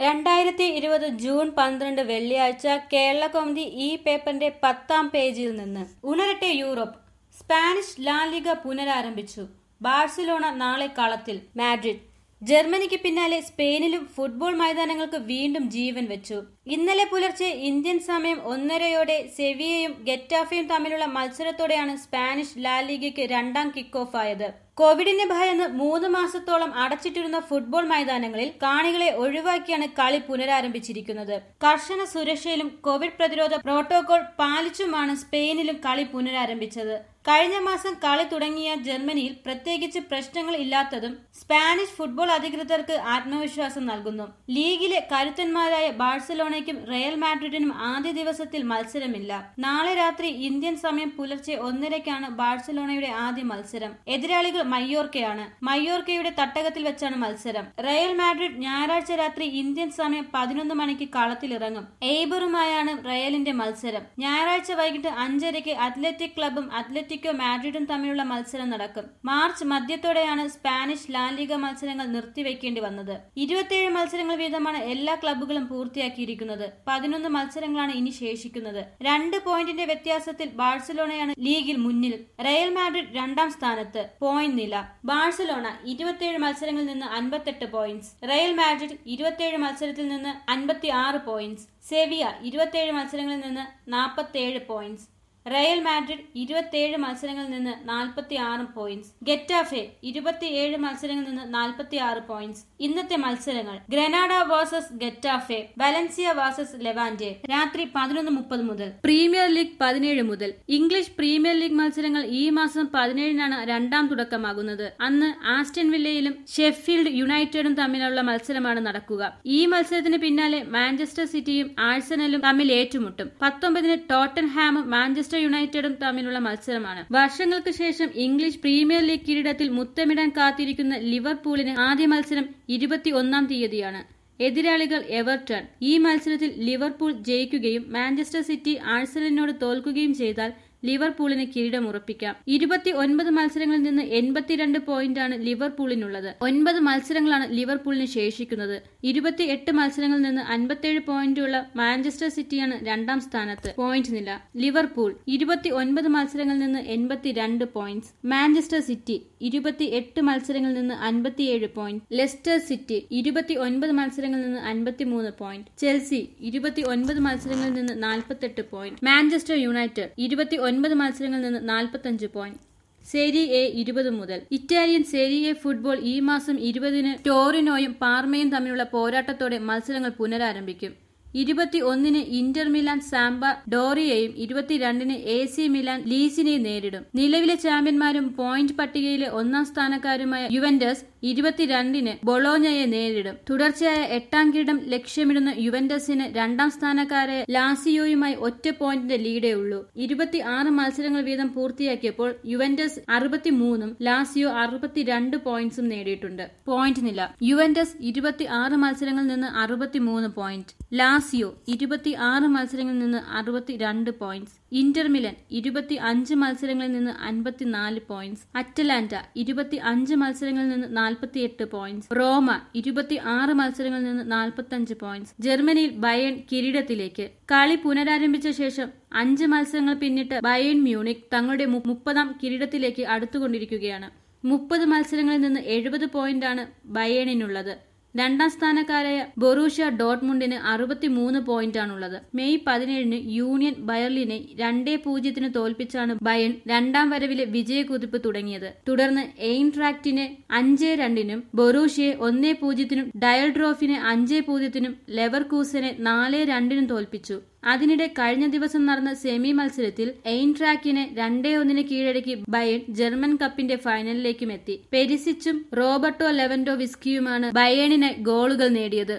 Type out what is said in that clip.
രണ്ടായിരത്തി ഇരുപത് ജൂൺ പന്ത്രണ്ട് വെള്ളിയാഴ്ച കേരള കൗമുദി ഈ പേപ്പറിന്റെ പത്താം പേജിൽ നിന്ന് ഉണരട്ടെ യൂറോപ്പ് സ്പാനിഷ് ലാലിഗ പുനരാരംഭിച്ചു ബാഴ്സലോണ നാളെ കളത്തിൽ മാഡ്രിഡ് ജർമ്മനിക്ക് പിന്നാലെ സ്പെയിനിലും ഫുട്ബോൾ മൈതാനങ്ങൾക്ക് വീണ്ടും ജീവൻ വെച്ചു ഇന്നലെ പുലർച്ചെ ഇന്ത്യൻ സമയം ഒന്നരയോടെ സെവിയയും ഗെറ്റാഫയും തമ്മിലുള്ള മത്സരത്തോടെയാണ് സ്പാനിഷ് ലാലിഗയ്ക്ക് രണ്ടാം കിക്ക് ഓഫ് ആയത് കോവിഡിനെ ഭയന്ന് മൂന്ന് മാസത്തോളം അടച്ചിട്ടിരുന്ന ഫുട്ബോൾ മൈതാനങ്ങളിൽ കാണികളെ ഒഴിവാക്കിയാണ് കളി പുനരാരംഭിച്ചിരിക്കുന്നത് കർശന സുരക്ഷയിലും കോവിഡ് പ്രതിരോധ പ്രോട്ടോകോൾ പാലിച്ചുമാണ് സ്പെയിനിലും കളി പുനരാരംഭിച്ചത് കഴിഞ്ഞ മാസം കളി തുടങ്ങിയ ജർമ്മനിയിൽ പ്രത്യേകിച്ച് പ്രശ്നങ്ങൾ ഇല്ലാത്തതും സ്പാനിഷ് ഫുട്ബോൾ അധികൃതർക്ക് ആത്മവിശ്വാസം നൽകുന്നു ലീഗിലെ കരുത്തന്മാരായ ബാഴ്സലോണയ്ക്കും റയൽ മാഡ്രിഡിനും ആദ്യ ദിവസത്തിൽ മത്സരമില്ല നാളെ രാത്രി ഇന്ത്യൻ സമയം പുലർച്ചെ ഒന്നരയ്ക്കാണ് ബാഴ്സലോണയുടെ ആദ്യ മത്സരം എതിരാളികൾ മയ്യോർക്കയാണ് മയ്യോർക്കയുടെ തട്ടകത്തിൽ വെച്ചാണ് മത്സരം റയൽ മാഡ്രിഡ് ഞായറാഴ്ച രാത്രി ഇന്ത്യൻ സമയം പതിനൊന്ന് മണിക്ക് കളത്തിലിറങ്ങും എയ്ബറുമായാണ് റയലിന്റെ മത്സരം ഞായറാഴ്ച വൈകിട്ട് അഞ്ചരയ്ക്ക് അത്ലറ്റിക് ക്ലബും അത്ലറ്റിക്കോ മാഡ്രിഡും തമ്മിലുള്ള മത്സരം നടക്കും മാർച്ച് മധ്യത്തോടെയാണ് സ്പാനിഷ് ലാലിഗ മത്സരങ്ങൾ നിർത്തിവെക്കേണ്ടി വന്നത് ഇരുപത്തിയേഴ് മത്സരങ്ങൾ വീതമാണ് എല്ലാ ക്ലബ്ബുകളും പൂർത്തിയാക്കിയിരിക്കുന്നത് പതിനൊന്ന് മത്സരങ്ങളാണ് ഇനി ശേഷിക്കുന്നത് രണ്ട് പോയിന്റിന്റെ വ്യത്യാസത്തിൽ ബാഴ്സലോണയാണ് ലീഗിൽ മുന്നിൽ റയൽ മാഡ്രിഡ് രണ്ടാം സ്ഥാനത്ത് പോയിന്റ് നില ബാഴ്സലോണ ഇരുപത്തിയേഴ് മത്സരങ്ങളിൽ നിന്ന് അൻപത്തെട്ട് പോയിന്റ്സ് റയൽ മാഡ്രിഡ് ഇരുപത്തിയേഴ് മത്സരത്തിൽ നിന്ന് അൻപത്തി ആറ് പോയിന്റ്സ് സെവിയ ഇരുപത്തിയേഴ് മത്സരങ്ങളിൽ നിന്ന് നാൽപ്പത്തിയേഴ് പോയിന്റ്സ് റയൽ മാഡ്രിഡ് ഇരുപത്തിയേഴ് മത്സരങ്ങളിൽ നിന്ന് നാൽപ്പത്തി ആറ് പോയിന്റ്സ് ഗെറ്റാഫെ ഇരുപത്തിയേഴ് മത്സരങ്ങളിൽ നിന്ന് നാൽപ്പത്തി ആറ് പോയിന്റ്സ് ഇന്നത്തെ മത്സരങ്ങൾ Granada versus Getafe Valencia versus Levante രാത്രി പതിനൊന്ന് മുപ്പത് മുതൽ പ്രീമിയർ ലീഗ് പതിനേഴ് മുതൽ ഇംഗ്ലീഷ് പ്രീമിയർ ലീഗ് മത്സരങ്ങൾ ഈ മാസം പതിനേഴിനാണ് രണ്ടാം തുടക്കമാകുന്നത് അന്ന് ആസ്റ്റൺ വില്ലയിലും ഷെഫീൽഡ് യുണൈറ്റഡും തമ്മിലുള്ള മത്സരമാണ് നടക്കുക ഈ മത്സരത്തിന് പിന്നാലെ മാഞ്ചസ്റ്റർ സിറ്റിയും ആഴ്സണലും തമ്മിൽ ഏറ്റുമുട്ടും പത്തൊമ്പതിന് ടോട്ടൻ ഹാമും മാഞ്ചസ്റ്റർ മാഞ്ചസ്റ്റർ യുണൈറ്റഡും തമ്മിലുള്ള മത്സരമാണ് വർഷങ്ങൾക്ക് ശേഷം ഇംഗ്ലീഷ് പ്രീമിയർ ലീഗ് കിരീടത്തിൽ മുത്തമിടാൻ കാത്തിരിക്കുന്ന ലിവർപൂളിന് ആദ്യ മത്സരം ഇരുപത്തി ഒന്നാം തീയതിയാണ് എതിരാളികൾ എവർട്ടൺ ഈ മത്സരത്തിൽ ലിവർപൂൾ ജയിക്കുകയും മാഞ്ചസ്റ്റർ സിറ്റി ആഴ്സണലിനോട് തോൽക്കുകയും ചെയ്താൽ ലിവർപൂളിന് കിരീടം ഉറപ്പിക്കാം ഇരുപത്തി ഒൻപത് മത്സരങ്ങളിൽ നിന്ന് എൺപത്തിരണ്ട് പോയിന്റാണ് ലിവർപൂളിനുള്ളത് ഒൻപത് മത്സരങ്ങളാണ് ലിവർപൂളിന് ശേഷിക്കുന്നത് ഇരുപത്തി എട്ട് മത്സരങ്ങളിൽ നിന്ന് അൻപത്തിയേഴ് പോയിന്റുള്ള മാഞ്ചസ്റ്റർ സിറ്റിയാണ് രണ്ടാം സ്ഥാനത്ത് പോയിന്റ് നില ലിവർപൂൾ ഇരുപത്തി ഒൻപത് മത്സരങ്ങളിൽ നിന്ന് എൺപത്തിരണ്ട് പോയിന്റ്സ് മാഞ്ചസ്റ്റർ സിറ്റി ഇരുപത്തി എട്ട് മത്സരങ്ങളിൽ നിന്ന് അൻപത്തിയേഴ് പോയിന്റ് ലെസ്റ്റർ സിറ്റി ഇരുപത്തി ഒൻപത് മത്സരങ്ങളിൽ നിന്ന് അൻപത്തിമൂന്ന് പോയിന്റ് ചെൽസി ഇരുപത്തി ഒൻപത് മത്സരങ്ങളിൽ നിന്ന് നാൽപ്പത്തെട്ട് പോയിന്റ് മാഞ്ചസ്റ്റർ യുണൈറ്റഡ് ഇരുപത്തി ഒൻപത് മത്സരങ്ങളിൽ നിന്ന് നാൽപ്പത്തഞ്ച് പോയിന്റ് സെരി എ ഇരുപത് മുതൽ ഇറ്റാലിയൻ സെരി എ ഫുട്ബോൾ ഈ മാസം ഇരുപതിന് ടോറിനോയും പാർമയും തമ്മിലുള്ള പോരാട്ടത്തോടെ മത്സരങ്ങൾ പുനരാരംഭിക്കും ഇരുപത്തി ഒന്നിന് ഇന്റർ മിലാൻ സാമ്പ ഡോറിയെയും ഇരുപത്തിരണ്ടിന് എ സി മിലാൻ ലീസിനെയും നേരിടും നിലവിലെ ചാമ്പ്യന്മാരും പോയിന്റ് പട്ടികയിലെ ഒന്നാം സ്ഥാനക്കാരുമായ യുവന്റസ് ഇരുപത്തിരണ്ടിന് ബൊളോഞ്ഞയെ നേരിടും തുടർച്ചയായ എട്ടാം കിരീടം ലക്ഷ്യമിടുന്ന യുവന്റസിന് രണ്ടാം സ്ഥാനക്കാരായ ലാസിയോയുമായി ഒറ്റ പോയിന്റിന്റെ ലീഡേ ഉള്ളൂ ഇരുപത്തി ആറ് മത്സരങ്ങൾ വീതം പൂർത്തിയാക്കിയപ്പോൾ യുവന്റസ് അറുപത്തിമൂന്നും ലാസിയോ അറുപത്തിരണ്ട് പോയിന്റ്സും നേടിയിട്ടുണ്ട് പോയിന്റ് നില യുവന്റസ് ഇരുപത്തി ആറ് മത്സരങ്ങളിൽ നിന്ന് അറുപത്തിമൂന്ന് പോയിന്റ് ലാസിയോ ഇരുപത്തി ആറ് മത്സരങ്ങളിൽ നിന്ന് അറുപത്തിരണ്ട് പോയിന്റ്സ് ഇന്റർ മിലൻ ഇരുപത്തി അഞ്ച് മത്സരങ്ങളിൽ നിന്ന് അൻപത്തിനാല് പോയിന്റ്സ് അറ്റലാന്റ ഇരുപത്തി അഞ്ച് മത്സരങ്ങളിൽ നിന്ന് നാൽപ്പത്തിയെട്ട് പോയിന്റ്സ് റോമ ഇരുപത്തി ആറ് മത്സരങ്ങളിൽ നിന്ന് നാൽപ്പത്തഞ്ച് പോയിന്റ്സ് ജർമ്മനിയിൽ ബയൺ കിരീടത്തിലേക്ക് കളി പുനരാരംഭിച്ച ശേഷം അഞ്ച് മത്സരങ്ങൾ പിന്നിട്ട് ബയൺ മ്യൂണിക് തങ്ങളുടെ മുപ്പതാം കിരീടത്തിലേക്ക് അടുത്തുകൊണ്ടിരിക്കുകയാണ് മുപ്പത് മത്സരങ്ങളിൽ നിന്ന് എഴുപത് പോയിന്റാണ് ബയേണിനുള്ളത് രണ്ടാം സ്ഥാനക്കാരായ ബൊറൂഷ്യ ഡോട്ട്മുണ്ടിന് അറുപത്തിമൂന്ന് പോയിന്റാണുള്ളത് മെയ് പതിനേഴിന് യൂണിയൻ ബയർലിനെ രണ്ടേ പൂജ്യത്തിന് തോൽപ്പിച്ചാണ് ബയൺ രണ്ടാം വരവിലെ വിജയകുതിപ്പ് തുടങ്ങിയത് തുടർന്ന് എയിൻട്രാക്റ്റിനെ അഞ്ച് രണ്ടിനും ബൊറൂഷ്യയെ ഒന്നേ പൂജ്യത്തിനും ഡയൽഡ്രോഫിനെ അഞ്ചേ പൂജ്യത്തിനും ലെവർകൂസനെ നാല് രണ്ടിനും തോൽപ്പിച്ചു അതിനിടെ കഴിഞ്ഞ ദിവസം നടന്ന സെമി മത്സരത്തിൽ എയിൻട്രാക്കിനെ രണ്ടേ ഒന്നിന് കീഴടക്കി ബയൺ ജർമ്മൻ കപ്പിന്റെ ഫൈനലിലേക്കും എത്തി പെരിസിച്ചും റോബർട്ടോ ലെവൻഡോ വിസ്കിയുമാണ് ബയേണിന് ഗോളുകൾ നേടിയത്